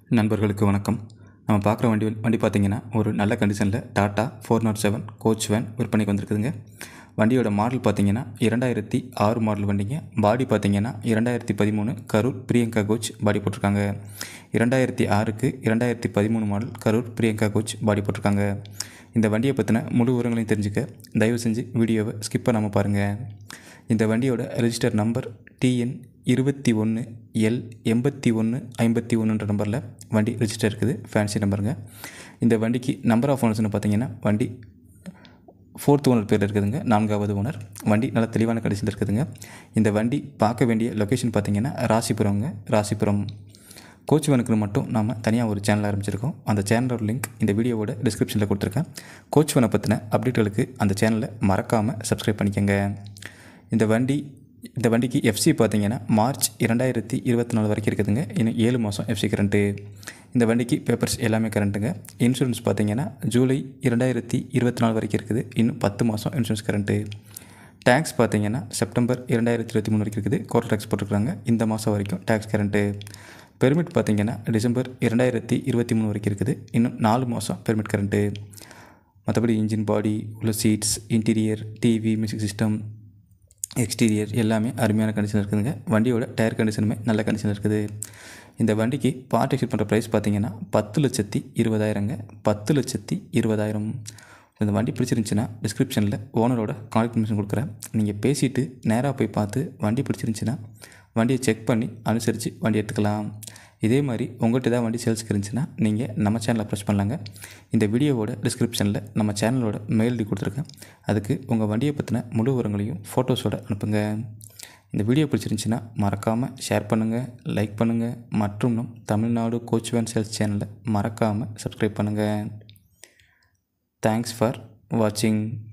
நண்பர்களுக்கு வணக்கம் நம்ம பார்க்குற வண்டி வண்டி பார்த்தீங்கன்னா ஒரு நல்ல கண்டிஷனில் Tata four nought seven coach van விற்பனைக்கு வந்திருக்குதுங்க வண்டியோட மாடல் பார்த்தீங்கன்னா இரண்டாயிரத்தி ஆறு மாடல் வண்டிங்க பாடி பார்த்தீங்கன்னா இரண்டாயிரத்தி பதிமூணு கரூர் பிரியங்கா கோச் பாடி போட்டிருக்காங்க இரண்டாயிரத்தி ஆறுக்கு இரண்டாயிரத்தி பதிமூணு model Karur Priyanka coach body போட்டிருக்காங்க இந்த வண்டியை பற்றின முழு விவரங்களையும் தெரிஞ்சுக்க தயவு செஞ்சு வீடியோவை ஸ்கிப் பண்ணாமல் பாருங்கள் இந்த வண்டியோட ரெஜிஸ்டர் நம்பர் டிஎன் இருபத்தி ஒன்று எல் எண்பத்தி ஒன்று ஐம்பத்தி ஒன்றுன்ற நம்பரில் வண்டி ரெஜிஸ்டர் இருக்குது ஃபேன்சி நம்பருங்க இந்த வண்டிக்கு நம்பர் ஆஃப் ஓனர்ஸ்னு பார்த்தீங்கன்னா வண்டி ஃபோர்த் ஓனர் பேரில் இருக்குதுங்க நான்காவது ஓனர் வண்டி நல்ல தெளிவான கண்டிஷனில் இருக்குதுங்க இந்த வண்டி பார்க்க வேண்டிய லொக்கேஷன் பார்த்தீங்கன்னா ராசிபுரம்ங்க ராசிபுரம் கோச் வனுக்கு மட்டும் நாம் தனியாக ஒரு சேனல் ஆரம்பிச்சிருக்கோம் அந்த சேனலோட லிங்க் இந்த வீடியோவோட டிஸ்கிரிப்ஷனில் கொடுத்துருக்கேன் கோச் வனை பற்றின அப்டேட்டுகளுக்கு அந்த சேனலை மறக்காமல் சப்ஸ்கிரைப் பண்ணிக்கோங்க இந்த வண்டி இந்த வண்டிக்கு எஃப்சி பார்த்தீங்கன்னா மார்ச் இரண்டாயிரத்தி இருபத்தி நாலு வரைக்கும் இருக்குதுங்க இன்னும் ஏழு மாதம் எஃப்சி கரண்ட்டு இந்த வண்டிக்கு பேப்பர்ஸ் எல்லாமே கரண்ட்டுங்க இன்சூரன்ஸ் பார்த்தீங்கன்னா ஜூலை இரண்டாயிரத்தி இருபத்தி நாலு வரைக்கும் இருக்குது இன்னும் பத்து மாதம் இன்சூரன்ஸ் கரண்ட்டு டேக்ஸ் பார்த்தீங்கன்னா செப்டம்பர் இரண்டாயிரத்தி இருபத்தி மூணு வரைக்கும் இருக்குது கோர்ட் டேக்ஸ் போட்டிருக்காங்க இந்த மாதம் வரைக்கும் டேக்ஸ் கரண்ட்டு பெர்மிட் பார்த்தீங்கன்னா டிசம்பர் இரண்டாயிரத்தி இருபத்தி மூணு வரைக்கும் இருக்குது இன்னும் நாலு மாதம் பெர்மிட் கரண்ட்டு மற்றபடி இன்ஜின் பாடி உள்ள seats interior TV music system exterior எல்லாமே அருமையான கண்டிஷன் இருக்குதுங்க வண்டியோட டயர் கண்டிஷனுமே நல்ல கண்டிஷன் இருக்குது இந்த வண்டிக்கு பார்ட் எக்ஸ்ட் பண்ணுற ப்ரைஸ் பார்த்தீங்கன்னா பத்து லட்சத்தி இருபதாயிரங்க பத்து லட்சத்தி இருபதாயிரம் இந்த வண்டி பிடிச்சிருந்துச்சின்னா டிஸ்கிரிப்ஷனில் ஓனரோட கான்டாக்ட் இன்ஃபர்மேஷன் கொடுக்குறேன் நீங்கள் பேசிவிட்டு நேராக போய் பார்த்து வண்டி பிடிச்சிருந்துச்சின்னா வண்டியை செக் பண்ணி அனுசரித்து வண்டி எடுத்துக்கலாம் இதே மாதிரி உங்கள்கிட்ட ஏதாவது வண்டி சேல்ஸ்க்கு இருந்துச்சுன்னா நீங்கள் நம்ம சேனலை ப்ரெஸ் பண்ணலாங்க இந்த வீடியோவோட டிஸ்கிரிப்ஷனில் நம்ம சேனலோட மெயில் ஐடி கொடுத்துருக்கேன் அதுக்கு உங்கள் வண்டியை பற்றின முழு விவரங்களையும் ஃபோட்டோஸோட அனுப்புங்க இந்த வீடியோ பிடிச்சிருந்துச்சின்னா மறக்காமல் ஷேர் பண்ணுங்கள் லைக் பண்ணுங்கள் மற்றும் நம் தமிழ்நாடு கோச் வேன் சேல்ஸ் சேனலை மறக்காமல் சப்ஸ்கிரைப் பண்ணுங்கள் தேங்க்ஸ் ஃபார் வாட்சிங்